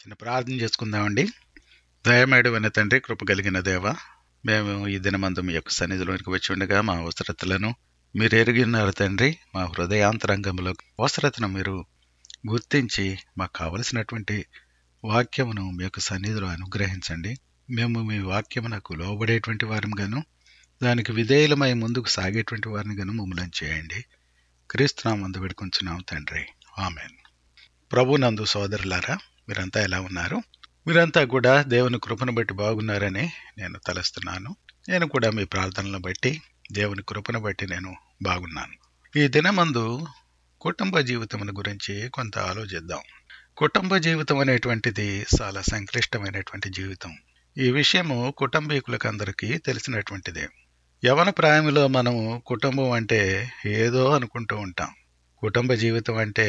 చిన్న ప్రార్థన చేసుకుందామండి దయమేడు విన తండ్రి కృప కలిగిన దేవ మేము ఈ దినమందు మీ యొక్క సన్నిధిలోనికి వచ్చి ఉండగా మా అవసరతలను మీరు ఎరిగినారు తండ్రి మా హృదయాంతరంగంలో అవసరతను మీరు గుర్తించి మాకు కావలసినటువంటి వాక్యమును మీ యొక్క సన్నిధిలో అనుగ్రహించండి మేము మీ వాక్యమునకు లోబడేటువంటి వారంగాను దానికి విధేయులమై ముందుకు సాగేటువంటి వారిని గాను మమ్మల్ని చేయండి క్రీస్తునామందు పెడుకుంటున్నాం తండ్రి ఆమెన్ ప్రభునందు సోదరులారా మీరంతా ఎలా ఉన్నారు మీరంతా కూడా దేవుని కృపను బట్టి బాగున్నారని నేను తలస్తున్నాను నేను కూడా మీ ప్రార్థనలను బట్టి దేవుని కృపను బట్టి నేను బాగున్నాను ఈ దినమందు కుటుంబ జీవితం గురించి కొంత ఆలోచిద్దాం కుటుంబ జీవితం అనేటువంటిది చాలా సంక్లిష్టమైనటువంటి జీవితం ఈ విషయము కుటుంబీకులకు అందరికీ తెలిసినటువంటిదే యవన ప్రాయంలో మనం కుటుంబం అంటే ఏదో అనుకుంటూ ఉంటాం కుటుంబ జీవితం అంటే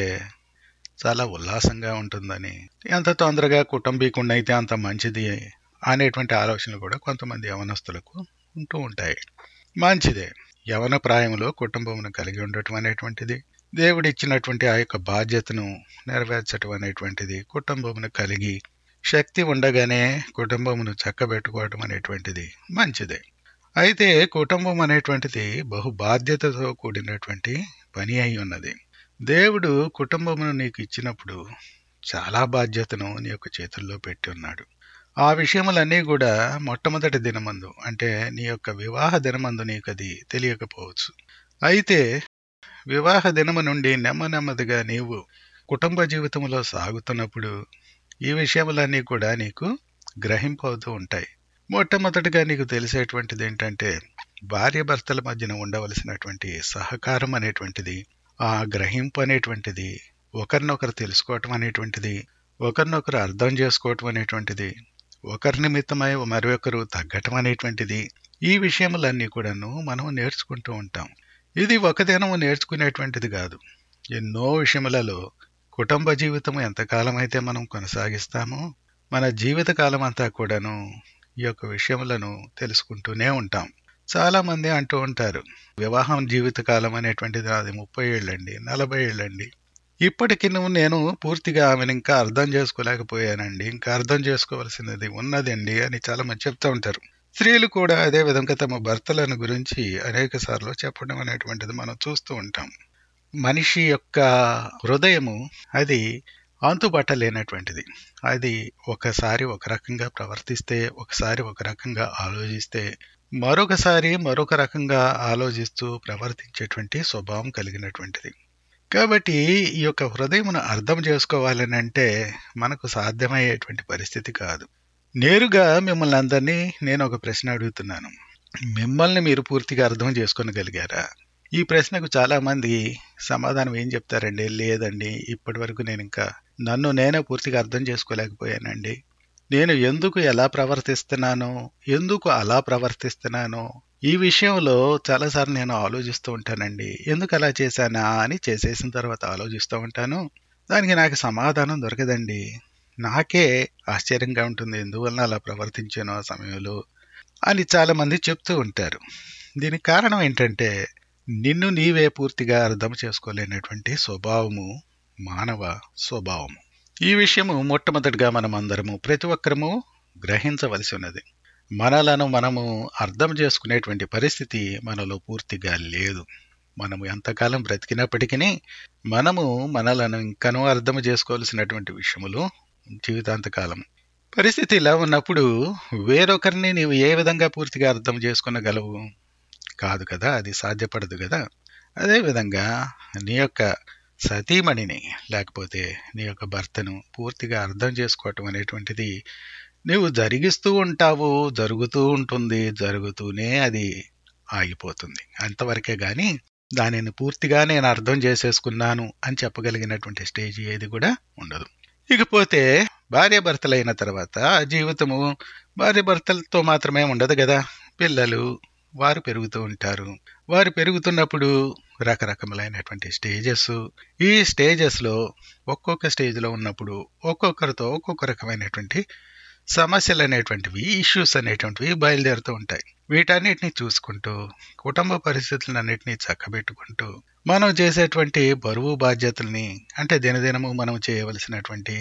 చాలా ఉల్లాసంగా ఉంటుందని ఎంత తొందరగా కుటుంబీకుండా అయితే అంత మంచిది అనేటువంటి ఆలోచనలు కూడా కొంతమంది యవనస్తులకు ఉంటూ ఉంటాయి మంచిదే యవన ప్రాయంలో కుటుంబమును కలిగి ఉండటం అనేటువంటిది దేవుడిచ్చినటువంటి ఆ యొక్క బాధ్యతను నెరవేర్చడం అనేటువంటిది కుటుంబమును కలిగి శక్తి ఉండగానే కుటుంబమును చక్కబెట్టుకోవటం అనేటువంటిది మంచిదే అయితే కుటుంబం అనేటువంటిది బహు బాధ్యతతో కూడినటువంటి పని అయి ఉన్నది దేవుడు కుటుంబమును నీకు ఇచ్చినప్పుడు చాలా బాధ్యతను నీ యొక్క చేతుల్లో పెట్టి ఉన్నాడు ఆ విషయములన్నీ కూడా మొట్టమొదటి దినమందు అంటే నీ యొక్క వివాహ దినమందు నీకు అది తెలియకపోవచ్చు అయితే వివాహ దినము నుండి నెమ్మ నెమ్మదిగా నీవు కుటుంబ జీవితంలో సాగుతున్నప్పుడు ఈ విషయములన్నీ కూడా నీకు గ్రహింపవుతూ ఉంటాయి మొట్టమొదటిగా నీకు తెలిసేటువంటిది ఏంటంటే భార్య భర్తల మధ్యన ఉండవలసినటువంటి సహకారం అనేటువంటిది ఆ గ్రహింపు అనేటువంటిది ఒకరినొకరు తెలుసుకోవటం అనేటువంటిది ఒకరినొకరు అర్థం చేసుకోవటం అనేటువంటిది ఒకరి నిమిత్తమై మరొకరు తగ్గటం అనేటువంటిది ఈ విషయములన్నీ కూడాను మనం నేర్చుకుంటూ ఉంటాం ఇది ఒక దినము నేర్చుకునేటువంటిది కాదు ఎన్నో విషయములలో కుటుంబ జీవితం ఎంతకాలం అయితే మనం కొనసాగిస్తామో మన జీవిత కాలం అంతా కూడాను ఈ యొక్క విషయములను తెలుసుకుంటూనే ఉంటాం చాలా మంది అంటూ ఉంటారు వివాహం జీవితకాలం అనేటువంటిది అది ముప్పై ఏళ్ళండి నలభై ఏళ్ళండి ఇప్పటికి నువ్వు నేను పూర్తిగా ఆమెను ఇంకా అర్థం చేసుకోలేకపోయానండి ఇంకా అర్థం చేసుకోవాల్సినది ఉన్నదండి అని చాలా మంది చెప్తూ ఉంటారు స్త్రీలు కూడా అదే విధంగా తమ భర్తలను గురించి అనేక సార్లు చెప్పడం అనేటువంటిది మనం చూస్తూ ఉంటాం మనిషి యొక్క హృదయము అది అంతుబట్టలేనటువంటిది అది ఒకసారి ఒక రకంగా ప్రవర్తిస్తే ఒకసారి ఒక రకంగా ఆలోచిస్తే మరొకసారి మరొక రకంగా ఆలోచిస్తూ ప్రవర్తించేటువంటి స్వభావం కలిగినటువంటిది కాబట్టి ఈ యొక్క హృదయమును అర్థం చేసుకోవాలని అంటే మనకు సాధ్యమయ్యేటువంటి పరిస్థితి కాదు నేరుగా మిమ్మల్ని అందరినీ నేను ఒక ప్రశ్న అడుగుతున్నాను మిమ్మల్ని మీరు పూర్తిగా అర్థం చేసుకోగలిగారా ఈ ప్రశ్నకు చాలా మంది సమాధానం ఏం చెప్తారండి లేదండి ఇప్పటి వరకు నేను ఇంకా నన్ను నేనే పూర్తిగా అర్థం చేసుకోలేకపోయానండి నేను ఎందుకు ఎలా ప్రవర్తిస్తున్నానో ఎందుకు అలా ప్రవర్తిస్తున్నానో ఈ విషయంలో చాలాసార్లు నేను ఆలోచిస్తూ ఉంటానండి ఎందుకు అలా చేశానా అని చేసేసిన తర్వాత ఆలోచిస్తూ ఉంటాను దానికి నాకు సమాధానం దొరకదండి నాకే ఆశ్చర్యంగా ఉంటుంది ఎందువలన అలా ప్రవర్తించాను ఆ సమయంలో అని చాలామంది చెప్తూ ఉంటారు దీనికి కారణం ఏంటంటే నిన్ను నీవే పూర్తిగా అర్థం చేసుకోలేనటువంటి స్వభావము మానవ స్వభావము ఈ విషయము మొట్టమొదటిగా మనం అందరము ప్రతి ఒక్కరము గ్రహించవలసి ఉన్నది మనలను మనము అర్థం చేసుకునేటువంటి పరిస్థితి మనలో పూర్తిగా లేదు మనము ఎంతకాలం బ్రతికినప్పటికీ మనము మనలను ఇంకనూ అర్థం చేసుకోవాల్సినటువంటి విషయములు జీవితాంతకాలం పరిస్థితి ఇలా ఉన్నప్పుడు వేరొకరిని నీవు ఏ విధంగా పూర్తిగా అర్థం చేసుకునగలవు కాదు కదా అది సాధ్యపడదు కదా అదేవిధంగా నీ యొక్క సతీమణిని లేకపోతే నీ యొక్క భర్తను పూర్తిగా అర్థం చేసుకోవటం అనేటువంటిది నువ్వు జరిగిస్తూ ఉంటావు జరుగుతూ ఉంటుంది జరుగుతూనే అది ఆగిపోతుంది అంతవరకే కానీ దానిని పూర్తిగా నేను అర్థం చేసేసుకున్నాను అని చెప్పగలిగినటువంటి స్టేజ్ ఏది కూడా ఉండదు ఇకపోతే భార్య భర్తలైన తర్వాత జీవితము భార్య భర్తలతో మాత్రమే ఉండదు కదా పిల్లలు వారు పెరుగుతూ ఉంటారు వారు పెరుగుతున్నప్పుడు రకరకములైనటువంటి స్టేజెస్ ఈ స్టేజెస్లో ఒక్కొక్క స్టేజ్లో ఉన్నప్పుడు ఒక్కొక్కరితో ఒక్కొక్క రకమైనటువంటి సమస్యలు అనేటువంటివి ఇష్యూస్ అనేటువంటివి బయలుదేరుతూ ఉంటాయి వీటన్నిటిని చూసుకుంటూ కుటుంబ పరిస్థితులన్నిటినీ చక్కబెట్టుకుంటూ మనం చేసేటువంటి బరువు బాధ్యతల్ని అంటే దినదినము మనం చేయవలసినటువంటి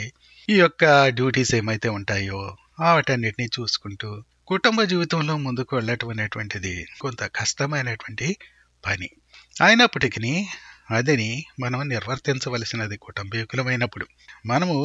ఈ యొక్క డ్యూటీస్ ఏమైతే ఉంటాయో వాటన్నిటిని చూసుకుంటూ కుటుంబ జీవితంలో ముందుకు వెళ్ళటం అనేటువంటిది కొంత కష్టమైనటువంటి పని అయినప్పటికీ అదిని మనం నిర్వర్తించవలసినది కుటుంబీకులమైనప్పుడు మనము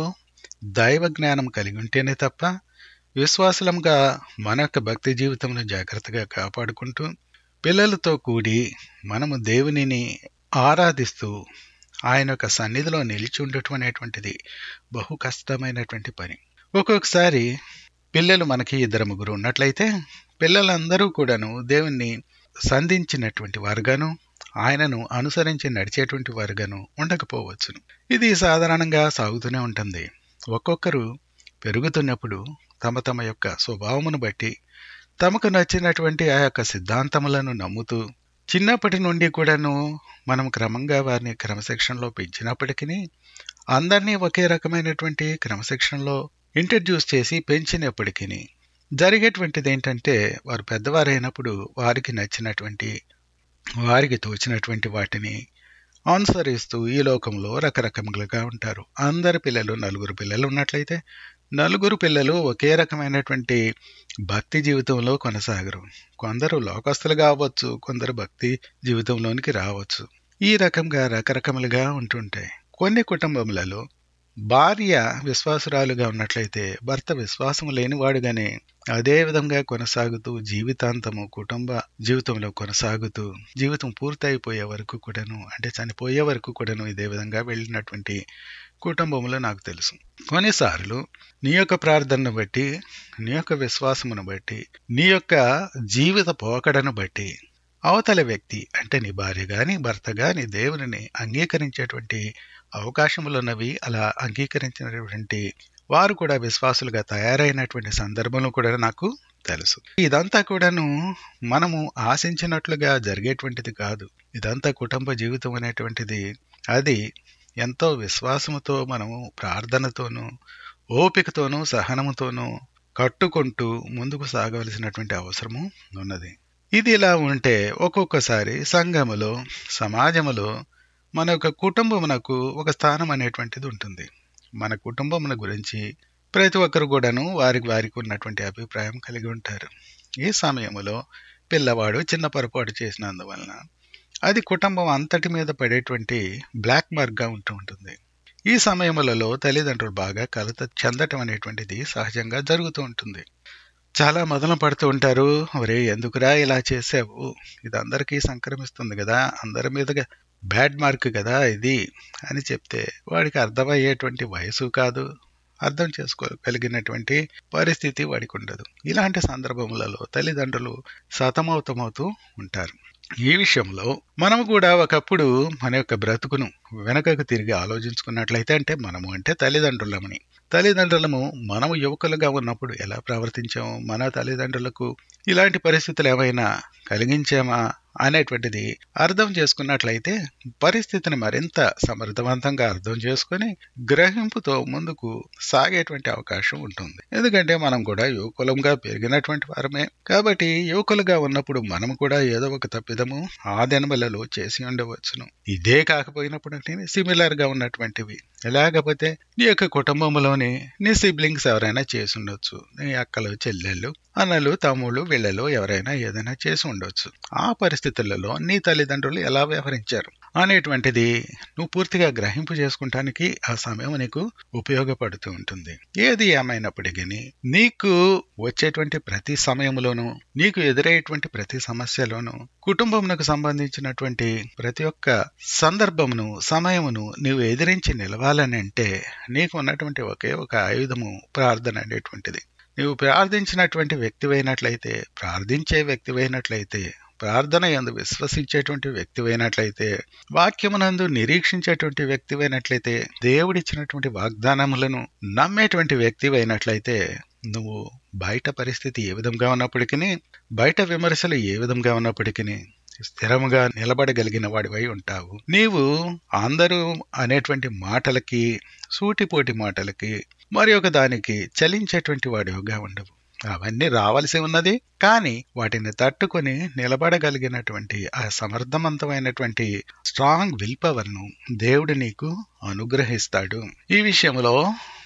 దైవ జ్ఞానం కలిగి ఉంటేనే తప్ప విశ్వాసులంగా మన యొక్క భక్తి జీవితంలో జాగ్రత్తగా కాపాడుకుంటూ పిల్లలతో కూడి మనము దేవునిని ఆరాధిస్తూ ఆయన యొక్క సన్నిధిలో నిలిచి ఉండటం అనేటువంటిది బహు కష్టమైనటువంటి పని ఒక్కొక్కసారి పిల్లలు మనకి ఇద్దరు ముగ్గురు ఉన్నట్లయితే పిల్లలందరూ కూడాను దేవుణ్ణి సంధించినటువంటి వారుగాను ఆయనను అనుసరించి నడిచేటువంటి వారుగాను ఉండకపోవచ్చును ఇది సాధారణంగా సాగుతూనే ఉంటుంది ఒక్కొక్కరు పెరుగుతున్నప్పుడు తమ తమ యొక్క స్వభావమును బట్టి తమకు నచ్చినటువంటి ఆ యొక్క సిద్ధాంతములను నమ్ముతూ చిన్నప్పటి నుండి కూడాను మనం క్రమంగా వారిని క్రమశిక్షణలో పెంచినప్పటికీ అందరినీ ఒకే రకమైనటువంటి క్రమశిక్షణలో ఇంట్రడ్యూస్ చేసి పెంచినప్పటికీ జరిగేటువంటిది ఏంటంటే వారు పెద్దవారైనప్పుడు వారికి నచ్చినటువంటి వారికి తోచినటువంటి వాటిని అనుసరిస్తూ ఈ లోకంలో రకరకములుగా ఉంటారు అందరి పిల్లలు నలుగురు పిల్లలు ఉన్నట్లయితే నలుగురు పిల్లలు ఒకే రకమైనటువంటి భక్తి జీవితంలో కొనసాగరు కొందరు లోకస్తులుగా అవ్వచ్చు కొందరు భక్తి జీవితంలోనికి రావచ్చు ఈ రకంగా రకరకములుగా ఉంటుంటాయి కొన్ని కుటుంబములలో భార్య విశ్వాసురాలుగా ఉన్నట్లయితే భర్త విశ్వాసం లేనివాడుగానే అదే విధంగా కొనసాగుతూ జీవితాంతము కుటుంబ జీవితంలో కొనసాగుతూ జీవితం పూర్తయిపోయే వరకు కూడాను అంటే చనిపోయే వరకు కూడాను ఇదే విధంగా వెళ్ళినటువంటి కుటుంబంలో నాకు తెలుసు కొన్నిసార్లు నీ యొక్క ప్రార్థనను బట్టి నీ యొక్క విశ్వాసమును బట్టి నీ యొక్క జీవిత పోకడను బట్టి అవతల వ్యక్తి అంటే నీ భార్య గాని భర్త గాని దేవుని అంగీకరించేటువంటి అవకాశములున్నవి అలా అంగీకరించినటువంటి వారు కూడా విశ్వాసులుగా తయారైనటువంటి సందర్భంలో కూడా నాకు తెలుసు ఇదంతా కూడాను మనము ఆశించినట్లుగా జరిగేటువంటిది కాదు ఇదంతా కుటుంబ జీవితం అనేటువంటిది అది ఎంతో విశ్వాసముతో మనము ప్రార్థనతోనూ ఓపికతోనూ సహనముతోనూ కట్టుకుంటూ ముందుకు సాగవలసినటువంటి అవసరము ఉన్నది ఇది ఇలా ఉంటే ఒక్కొక్కసారి సంఘములో సమాజములో మన యొక్క కుటుంబమునకు ఒక స్థానం అనేటువంటిది ఉంటుంది మన కుటుంబమున గురించి ప్రతి ఒక్కరు కూడాను వారికి వారికి ఉన్నటువంటి అభిప్రాయం కలిగి ఉంటారు ఈ సమయంలో పిల్లవాడు చిన్న పొరపాటు చేసినందువలన అది కుటుంబం అంతటి మీద పడేటువంటి బ్లాక్ మార్క్గా ఉంటూ ఉంటుంది ఈ సమయములలో తల్లిదండ్రులు బాగా కలత చెందటం అనేటువంటిది సహజంగా జరుగుతూ ఉంటుంది చాలా మొదలు పడుతూ ఉంటారు ఒరే ఎందుకురా ఇలా చేసావు ఇది అందరికీ సంక్రమిస్తుంది కదా అందరి మీదుగా బ్యాడ్ మార్క్ కదా ఇది అని చెప్తే వాడికి అర్థమయ్యేటువంటి వయసు కాదు అర్థం చేసుకోగలిగినటువంటి పరిస్థితి వాడికి ఉండదు ఇలాంటి సందర్భములలో తల్లిదండ్రులు సతమవుతమవుతూ ఉంటారు ఈ విషయంలో మనము కూడా ఒకప్పుడు మన యొక్క బ్రతుకును వెనకకు తిరిగి ఆలోచించుకున్నట్లయితే అంటే మనము అంటే తల్లిదండ్రులమని తల్లిదండ్రులము మనము యువకులుగా ఉన్నప్పుడు ఎలా ప్రవర్తించాము మన తల్లిదండ్రులకు ఇలాంటి పరిస్థితులు ఏమైనా కలిగించామా అనేటువంటిది అర్థం చేసుకున్నట్లయితే పరిస్థితిని మరింత సమర్థవంతంగా అర్థం చేసుకుని గ్రహింపుతో ముందుకు సాగేటువంటి అవకాశం ఉంటుంది ఎందుకంటే మనం కూడా యువకులంగా పెరిగినటువంటి వారమే కాబట్టి యువకులుగా ఉన్నప్పుడు మనం కూడా ఏదో ఒక తప్పిదము ఆ దినబలలో చేసి ఉండవచ్చును ఇదే కాకపోయినప్పుడు సిమిలర్ గా ఉన్నటువంటివి లేకపోతే నీ యొక్క కుటుంబంలోని నీ సిబ్లింగ్స్ ఎవరైనా చేసి ఉండొచ్చు నీ అక్కలు చెల్లెళ్ళు అన్నలు తమ్ముళ్ళు వీళ్ళలో ఎవరైనా ఏదైనా చేసి ఉండొచ్చు ఆ పరిస్థితులలో నీ తల్లిదండ్రులు ఎలా వ్యవహరించారు అనేటువంటిది నువ్వు పూర్తిగా గ్రహింపు చేసుకుంటానికి ఆ సమయం నీకు ఉపయోగపడుతూ ఉంటుంది ఏది ఏమైనప్పటికీ నీకు వచ్చేటువంటి ప్రతి సమయంలోనూ నీకు ఎదురయ్యేటువంటి ప్రతి సమస్యలోనూ కుటుంబంకు సంబంధించినటువంటి ప్రతి ఒక్క సందర్భమును సమయమును నీవు ఎదిరించి నిలవాలని అంటే నీకు ఉన్నటువంటి ఒకే ఒక ఆయుధము ప్రార్థన అనేటువంటిది నీవు ప్రార్థించినటువంటి వ్యక్తివైనట్లయితే ప్రార్థించే వ్యక్తివైనట్లయితే ప్రార్థన ఎందు విశ్వసించేటువంటి వ్యక్తివైనట్లయితే వాక్యమునందు నిరీక్షించేటువంటి వ్యక్తివైనట్లయితే దేవుడిచ్చినటువంటి వాగ్దానములను నమ్మేటువంటి వ్యక్తివైనట్లయితే నువ్వు బయట పరిస్థితి ఏ విధంగా ఉన్నప్పటికీ బయట విమర్శలు ఏ విధంగా ఉన్నప్పటికీ స్థిరముగా నిలబడగలిగిన వాడివై ఉంటావు నీవు అందరూ అనేటువంటి మాటలకి సూటిపోటి మాటలకి మరి ఒక దానికి చలించేటువంటి వాడివిగా ఉండవు అవన్నీ రావాల్సి ఉన్నది కానీ వాటిని తట్టుకొని నిలబడగలిగినటువంటి ఆ సమర్థవంతమైనటువంటి స్ట్రాంగ్ విల్ పవర్ ను దేవుడు నీకు అనుగ్రహిస్తాడు ఈ విషయంలో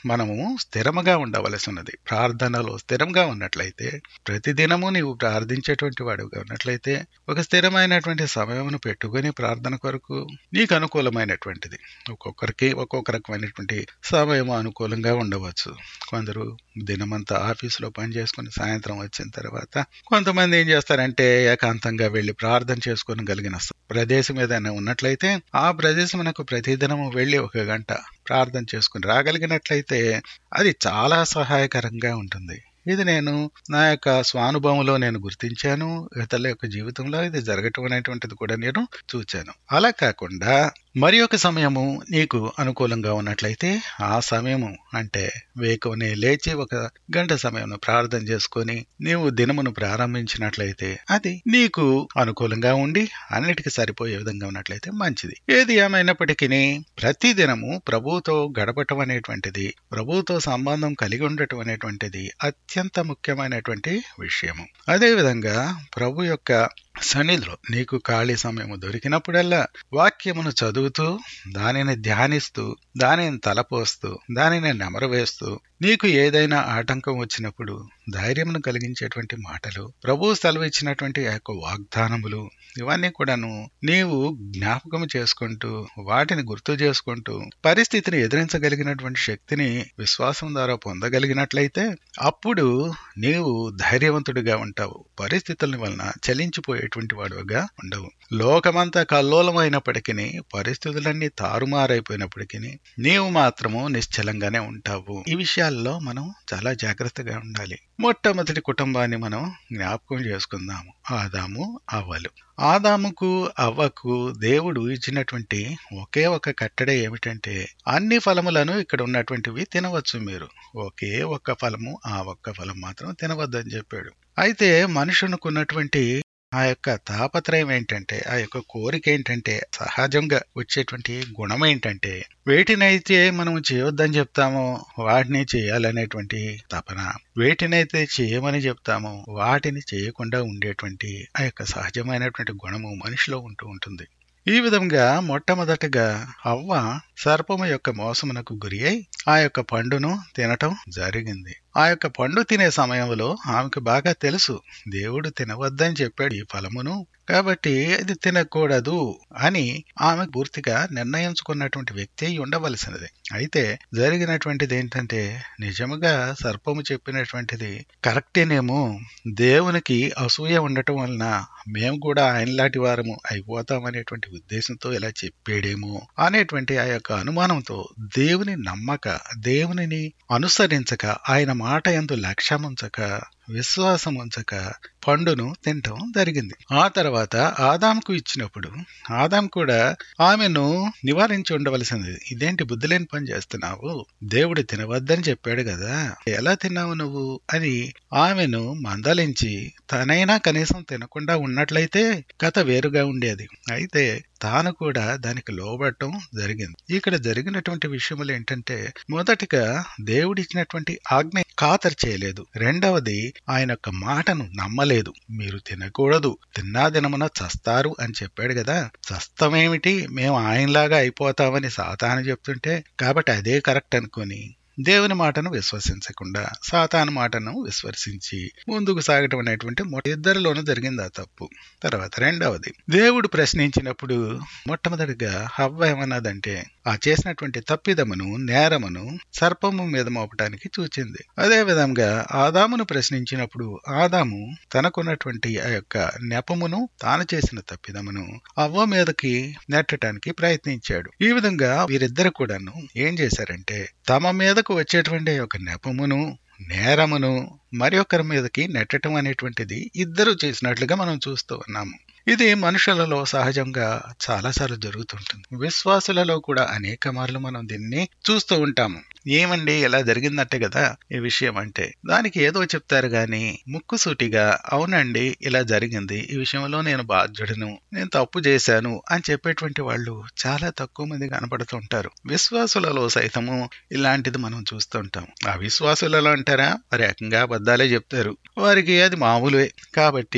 మనము స్థిరముగా ఉండవలసి ఉన్నది ప్రార్థనలో స్థిరంగా ఉన్నట్లయితే ప్రతిదినము నీవు ప్రార్థించేటువంటి వాడుగా ఉన్నట్లయితే ఒక స్థిరమైనటువంటి సమయమును పెట్టుకొని ప్రార్థన కొరకు నీకు అనుకూలమైనటువంటిది ఒక్కొక్కరికి ఒక్కొక్క రకమైనటువంటి సమయం అనుకూలంగా ఉండవచ్చు కొందరు దినమంతా ఆఫీసులో పని చేసుకుని సాయంత్రం వచ్చిన తర్వాత కొంతమంది ఏం చేస్తారంటే ఏకాంతంగా వెళ్లి ప్రార్థన చేసుకుని కలిగిన ప్రదేశం ఏదైనా ఉన్నట్లయితే ఆ ప్రదేశమునకు ప్రతిదినము వెళ్లి ఒక గంట ప్రార్థన చేసుకుని రాగలిగినట్లయితే అది చాలా సహాయకరంగా ఉంటుంది ఇది నేను నా యొక్క స్వానుభవంలో నేను గుర్తించాను ఇతరుల యొక్క జీవితంలో ఇది జరగటం అనేటువంటిది కూడా నేను చూచాను అలా కాకుండా మరి ఒక సమయము నీకు అనుకూలంగా ఉన్నట్లయితే ఆ సమయము అంటే వేకువనే లేచి ఒక గంట సమయం ప్రార్థన చేసుకొని నీవు దినమును ప్రారంభించినట్లయితే అది నీకు అనుకూలంగా ఉండి అన్నిటికీ సరిపోయే విధంగా ఉన్నట్లయితే మంచిది ఏది ఏమైనప్పటికీ ప్రతి దినము ప్రభువుతో గడపటం అనేటువంటిది ప్రభువుతో సంబంధం కలిగి ఉండటం అనేటువంటిది అత్యంత ముఖ్యమైనటువంటి విషయము అదేవిధంగా ప్రభు యొక్క సన్నిధిలో నీకు ఖాళీ సమయం దొరికినప్పుడల్లా వాక్యమును చదువుతూ దానిని ధ్యానిస్తూ దానిని తలపోస్తూ దానిని నెమరవేస్తూ నీకు ఏదైనా ఆటంకం వచ్చినప్పుడు ధైర్యమును కలిగించేటువంటి మాటలు ప్రభు సెలవిచ్చినటువంటి ఆ యొక్క వాగ్దానములు ఇవన్నీ కూడాను నీవు జ్ఞాపకం చేసుకుంటూ వాటిని గుర్తు చేసుకుంటూ పరిస్థితిని ఎదిరించగలిగినటువంటి శక్తిని విశ్వాసం ద్వారా పొందగలిగినట్లయితే అప్పుడు నీవు ధైర్యవంతుడిగా ఉంటావు పరిస్థితుల వలన చలించిపోయేటువంటి వాడుగా ఉండవు లోకమంతా కల్లోలమైనప్పటికీ పరిస్థితులన్నీ తారుమారైపోయినప్పటికీ నీవు మాత్రము నిశ్చలంగానే ఉంటావు ఈ విషయాల్లో మనం చాలా జాగ్రత్తగా ఉండాలి మొట్టమొదటి కుటుంబాన్ని మనం జ్ఞాపకం చేసుకుందాము ఆదాము అవ్వలు ఆదాముకు అవ్వకు దేవుడు ఇచ్చినటువంటి ఒకే ఒక కట్టడ ఏమిటంటే అన్ని ఫలములను ఇక్కడ ఉన్నటువంటివి తినవచ్చు మీరు ఒకే ఒక్క ఫలము ఆ ఒక్క ఫలం మాత్రం తినవద్దని చెప్పాడు అయితే మనుషునుకున్నటువంటి ఆ యొక్క తాపత్రయం ఏంటంటే ఆ యొక్క కోరిక ఏంటంటే సహజంగా వచ్చేటువంటి గుణం ఏంటంటే వేటినైతే మనం చేయొద్దని చెప్తామో వాటిని చేయాలనేటువంటి తపన వేటినైతే చేయమని చెప్తామో వాటిని చేయకుండా ఉండేటువంటి ఆ యొక్క సహజమైనటువంటి గుణము మనిషిలో ఉంటూ ఉంటుంది ఈ విధంగా మొట్టమొదటగా అవ్వ సర్పము యొక్క మోసమునకు గురి అయి ఆ యొక్క పండును తినటం జరిగింది ఆ యొక్క పండు తినే సమయంలో ఆమెకు బాగా తెలుసు దేవుడు తినవద్దని చెప్పాడు ఈ ఫలమును కాబట్టి అది తినకూడదు అని ఆమె పూర్తిగా నిర్ణయించుకున్నటువంటి వ్యక్తి ఉండవలసినది అయితే జరిగినటువంటిది ఏంటంటే నిజముగా సర్పము చెప్పినటువంటిది కరెక్టేనేమో దేవునికి అసూయ ఉండటం వలన మేము కూడా ఆయనలాంటి వారము అయిపోతామనేటువంటి ఉద్దేశంతో ఇలా చెప్పాడేమో అనేటువంటి ఆ యొక్క అనుమానంతో దేవుని నమ్మక దేవునిని అనుసరించక ఆయన మాట ఎందు లక్ష్యముంచక విశ్వాసం ఉంచక పండును తినటం జరిగింది ఆ తర్వాత ఆదాంకు ఇచ్చినప్పుడు ఆదాం కూడా ఆమెను నివారించి ఉండవలసింది ఇదేంటి బుద్ధి లేని పని చేస్తున్నావు దేవుడు తినవద్దని చెప్పాడు కదా ఎలా తిన్నావు నువ్వు అని ఆమెను మందలించి తనైనా కనీసం తినకుండా ఉన్నట్లయితే కథ వేరుగా ఉండేది అయితే తాను కూడా దానికి లోబడటం జరిగింది ఇక్కడ జరిగినటువంటి విషయములు ఏంటంటే మొదటిగా దేవుడిచ్చినటువంటి ఆజ్ఞ ఖాతరు చేయలేదు రెండవది ఆయన యొక్క మాటను నమ్మలేదు మీరు తినకూడదు తిన్నా దినమున చస్తారు అని చెప్పాడు కదా చస్తమేమిటి మేము ఆయనలాగా అయిపోతామని సాతాను చెప్తుంటే కాబట్టి అదే కరెక్ట్ అనుకొని దేవుని మాటను విశ్వసించకుండా సాతాను మాటను విశ్వసించి ముందుకు సాగటం అనేటువంటి ఇద్దరిలోనూ జరిగింది ఆ తప్పు తర్వాత రెండవది దేవుడు ప్రశ్నించినప్పుడు మొట్టమొదటిగా హవ్వ ఏమన్నదంటే ఆ చేసినటువంటి తప్పిదమును నేరమును సర్పము మీద మోపటానికి చూచింది అదే విధంగా ఆదామును ప్రశ్నించినప్పుడు ఆదాము తనకున్నటువంటి ఆ యొక్క నెపమును తాను చేసిన తప్పిదమును అవ్వ మీదకి నెట్టడానికి ప్రయత్నించాడు ఈ విధంగా వీరిద్దరు కూడాను ఏం చేశారంటే తమ మీదకు వచ్చేటువంటి ఒక నెపమును నేరమును మరి ఒకరి మీదకి నెట్టడం అనేటువంటిది ఇద్దరు చేసినట్లుగా మనం చూస్తూ ఉన్నాము ఇది మనుషులలో సహజంగా చాలాసార్లు జరుగుతుంటుంది విశ్వాసులలో కూడా అనేక మార్లు మనం దీన్ని చూస్తూ ఉంటాము ఏమండి ఇలా జరిగిందంటే కదా ఈ విషయం అంటే దానికి ఏదో చెప్తారు గాని ముక్కుసూటిగా అవునండి ఇలా జరిగింది ఈ విషయంలో నేను బాధ్యుడను నేను తప్పు చేశాను అని చెప్పేటువంటి వాళ్ళు చాలా తక్కువ మంది కనపడుతుంటారు విశ్వాసులలో సైతము ఇలాంటిది మనం చూస్తుంటాం ఆ విశ్వాసులలో అంటారా వారి ఏకంగా అబద్ధాలే చెప్తారు వారికి అది మామూలువే కాబట్టి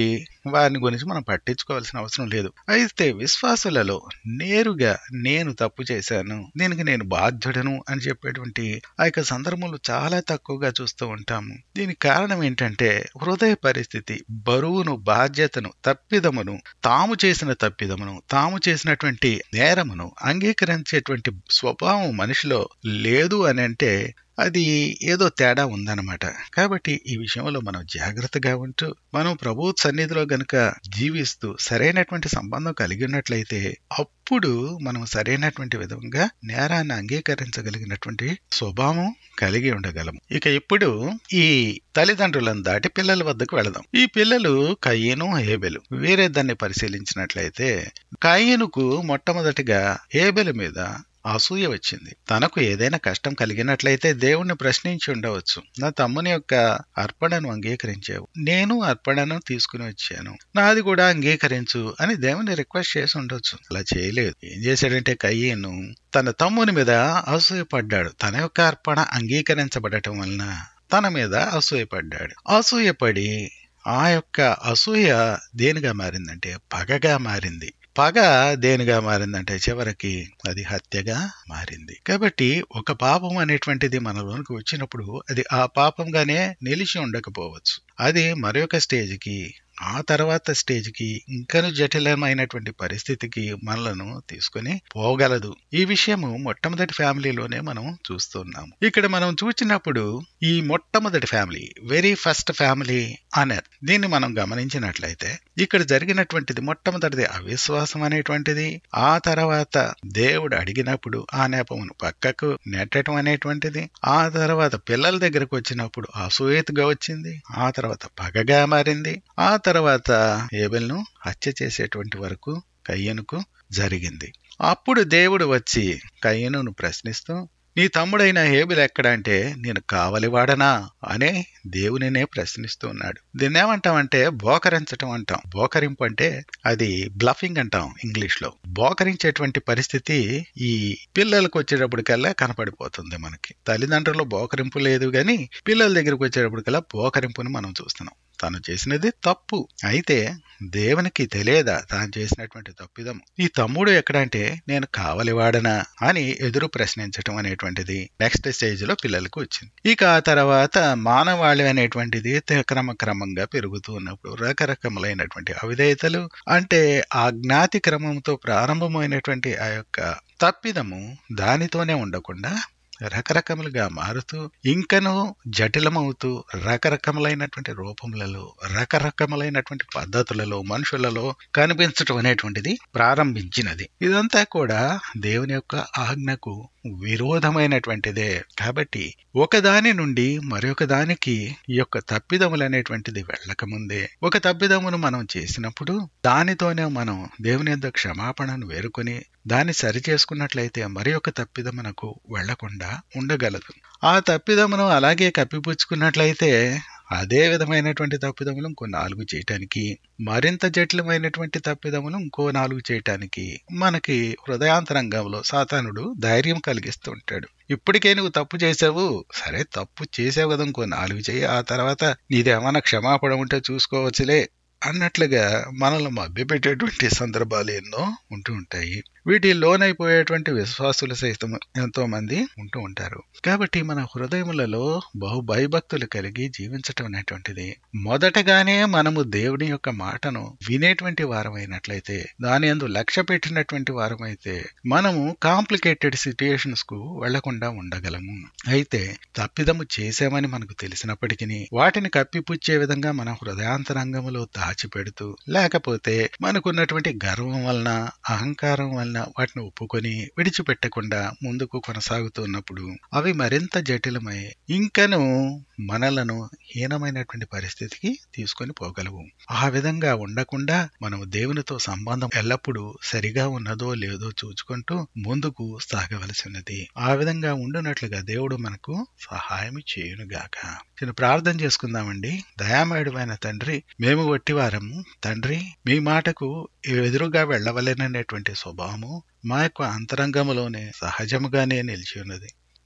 వారిని గురించి మనం పట్టించుకోవాల్సిన అవసరం లేదు అయితే విశ్వాసులలో నేరుగా నేను తప్పు చేశాను దీనికి నేను బాధ్యుడను అని చెప్పేటువంటి ఆ యొక్క సందర్భంలో చాలా తక్కువగా చూస్తూ ఉంటాము దీనికి కారణం ఏంటంటే హృదయ పరిస్థితి బరువును బాధ్యతను తప్పిదమును తాము చేసిన తప్పిదమును తాము చేసినటువంటి నేరమును అంగీకరించేటువంటి స్వభావం మనిషిలో లేదు అని అంటే అది ఏదో తేడా ఉందన్నమాట కాబట్టి ఈ విషయంలో మనం జాగ్రత్తగా ఉంటూ మనం ప్రభు సన్నిధిలో గనుక జీవిస్తూ సరైనటువంటి సంబంధం కలిగి ఉన్నట్లయితే అప్పుడు మనం సరైనటువంటి విధంగా నేరాన్ని అంగీకరించగలిగినటువంటి స్వభావం కలిగి ఉండగలము ఇక ఇప్పుడు ఈ తల్లిదండ్రులను దాటి పిల్లల వద్దకు వెళదాం ఈ పిల్లలు కయ్యను హేబెలు వేరే దాన్ని పరిశీలించినట్లయితే కయ్యనుకు మొట్టమొదటిగా హేబెలు మీద అసూయ వచ్చింది తనకు ఏదైనా కష్టం కలిగినట్లయితే దేవుణ్ణి ప్రశ్నించి ఉండవచ్చు నా తమ్ముని యొక్క అర్పణను అంగీకరించావు నేను అర్పణను తీసుకుని వచ్చాను నాది కూడా అంగీకరించు అని దేవుని రిక్వెస్ట్ చేసి ఉండొచ్చు అలా చేయలేదు ఏం చేశాడంటే కయ్యేను తన తమ్ముని మీద అసూయపడ్డాడు తన యొక్క అర్పణ అంగీకరించబడటం వలన తన మీద అసూయపడ్డాడు అసూయపడి ఆ యొక్క అసూయ దేనిగా మారిందంటే పగగా మారింది పగ దేనిగా మారిందంటే చివరికి అది హత్యగా మారింది కాబట్టి ఒక పాపం అనేటువంటిది మనలోనికి వచ్చినప్పుడు అది ఆ పాపంగానే నిలిచి ఉండకపోవచ్చు అది మరొక స్టేజ్కి ఆ తర్వాత స్టేజ్కి ఇంకను జటిలమైనటువంటి పరిస్థితికి మనలను తీసుకుని పోగలదు ఈ విషయము మొట్టమొదటి ఫ్యామిలీలోనే మనం చూస్తున్నాము ఇక్కడ మనం చూసినప్పుడు ఈ మొట్టమొదటి ఫ్యామిలీ వెరీ ఫస్ట్ ఫ్యామిలీ అనర్ దీన్ని మనం గమనించినట్లయితే ఇక్కడ జరిగినటువంటిది మొట్టమొదటిది అవిశ్వాసం అనేటువంటిది ఆ తర్వాత దేవుడు అడిగినప్పుడు ఆ నేపమును పక్కకు నెట్టడం అనేటువంటిది ఆ తర్వాత పిల్లల దగ్గరకు వచ్చినప్పుడు అసూయతగా వచ్చింది ఆ తర్వాత పగగా మారింది ఆ తర్వాత ఏబెల్ను హత్య చేసేటువంటి వరకు కయ్యనుకు జరిగింది అప్పుడు దేవుడు వచ్చి కయ్యనును ప్రశ్నిస్తూ నీ తమ్ముడైన హేబుల్ ఎక్కడ అంటే నేను కావలివాడనా అనే దేవునినే ప్రశ్నిస్తూ ఉన్నాడు దీన్ని ఏమంటామంటే బోకరించటం అంటాం బోకరింపు అంటే అది బ్లఫింగ్ అంటాం ఇంగ్లీష్ లో బోకరించేటువంటి పరిస్థితి ఈ పిల్లలకు వచ్చేటప్పటికల్లా కనపడిపోతుంది మనకి తల్లిదండ్రులు బోకరింపు లేదు గాని పిల్లల దగ్గరకు వచ్చేటప్పటికల్లా బోకరింపుని మనం చూస్తున్నాం తాను చేసినది తప్పు అయితే దేవునికి తెలియదా తాను చేసినటువంటి తప్పిదము ఈ తమ్ముడు ఎక్కడంటే నేను కావలివాడనా అని ఎదురు ప్రశ్నించటం అనేటువంటిది నెక్స్ట్ స్టేజ్ లో పిల్లలకు వచ్చింది ఇక ఆ తర్వాత మానవాళి అనేటువంటిది క్రమక్రమంగా పెరుగుతూ ఉన్నప్పుడు రకరకములైనటువంటి అవిధేయతలు అంటే ఆ జ్ఞాతి క్రమంతో ప్రారంభమైనటువంటి ఆ యొక్క తప్పిదము దానితోనే ఉండకుండా రకరకములుగా మారుతూ ఇంకనూ జటిలమవుతూ రకరకములైనటువంటి రూపములలో రకరకములైనటువంటి పద్ధతులలో మనుషులలో కనిపించటం అనేటువంటిది ప్రారంభించినది ఇదంతా కూడా దేవుని యొక్క ఆజ్ఞకు విరోధమైనటువంటిదే కాబట్టి ఒకదాని నుండి మరొక దానికి ఈ యొక్క తప్పిదములు అనేటువంటిది వెళ్ళకముందే ఒక తప్పిదమును మనం చేసినప్పుడు దానితోనే మనం దేవుని యొక్క క్షమాపణను వేరుకొని దాన్ని సరి చేసుకున్నట్లయితే మరి ఒక తప్పిదమునకు వెళ్లకుండా ఉండగలదు ఆ తప్పిదమును అలాగే కప్పిపుచ్చుకున్నట్లయితే అదే విధమైనటువంటి తప్పిదములు ఇంకో నాలుగు చేయటానికి మరింత జటిలమైనటువంటి తప్పిదములు ఇంకో నాలుగు చేయటానికి మనకి హృదయాంతరంగంలో సాతానుడు ధైర్యం కలిగిస్తూ ఉంటాడు ఇప్పటికే నువ్వు తప్పు చేసావు సరే తప్పు చేసావు కదా ఇంకో నాలుగు చేయి ఆ తర్వాత నీదేమన్నా క్షమాపణ ఉంటే చూసుకోవచ్చులే అన్నట్లుగా మనల్ని మభ్యపెట్టేటువంటి సందర్భాలు ఎన్నో ఉంటూ ఉంటాయి వీటి లోనైపోయేటువంటి విశ్వాసులు సైతం ఎంతో మంది ఉంటూ ఉంటారు కాబట్టి మన హృదయములలో బహు భయభక్తులు కలిగి జీవించటం అనేటువంటిది మొదటగానే మనము దేవుని యొక్క మాటను వినేటువంటి వారమైనట్లయితే దాని అందు లక్ష్య పెట్టినటువంటి వారమైతే మనము కాంప్లికేటెడ్ సిచ్యుయేషన్స్ కు వెళ్లకుండా ఉండగలము అయితే తప్పిదము చేశామని మనకు తెలిసినప్పటికీ వాటిని కప్పిపుచ్చే విధంగా మన హృదయాంతరంగములో దాచిపెడుతూ లేకపోతే మనకున్నటువంటి గర్వం వలన అహంకారం వలన వాటిని ఒప్పుకొని విడిచిపెట్టకుండా ముందుకు కొనసాగుతున్నప్పుడు అవి మరింత జటిలమై ఇంకను మనలను హీనమైనటువంటి పరిస్థితికి తీసుకొని పోగలవు ఆ విధంగా ఉండకుండా మనం దేవునితో సంబంధం ఎల్లప్పుడూ సరిగా ఉన్నదో లేదో చూచుకుంటూ ముందుకు సాగవలసినది ఆ విధంగా ఉండునట్లుగా దేవుడు మనకు సహాయం చేయునుగాక నేను ప్రార్థన చేసుకుందామండి దయామయుడమైన తండ్రి మేము వట్టివారము తండ్రి మీ మాటకు ఎదురుగా వెళ్ళవలెననేటువంటి స్వభావము మా యొక్క అంతరంగములోనే సహజముగానే నిలిచి ఉన్నది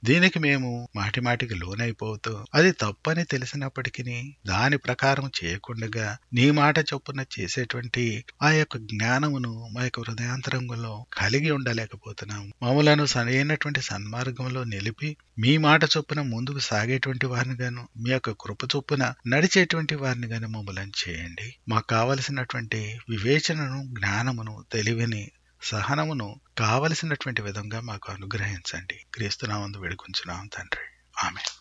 దీనికి మేము మాటి మాటికి లోనైపోతూ అది తప్పని తెలిసినప్పటికీ దాని ప్రకారం చేయకుండా నీ మాట చొప్పున చేసేటువంటి ఆ యొక్క జ్ఞానమును మా యొక్క హృదయాంతరంగంలో కలిగి ఉండలేకపోతున్నాము మమ్మలను సరైనటువంటి సన్మార్గంలో నిలిపి మీ మాట చొప్పున ముందుకు సాగేటువంటి వారిని గాను మీ యొక్క కృప చొప్పున నడిచేటువంటి వారిని గాను మమ్మల్ని చేయండి మాకు కావలసినటువంటి వివేచనను జ్ఞానమును తెలివిని సహనమును కావలసినటువంటి విధంగా మాకు అనుగ్రహించండి క్రీస్తునామందు వేడుకుంటున్నాం తండ్రి ఆమె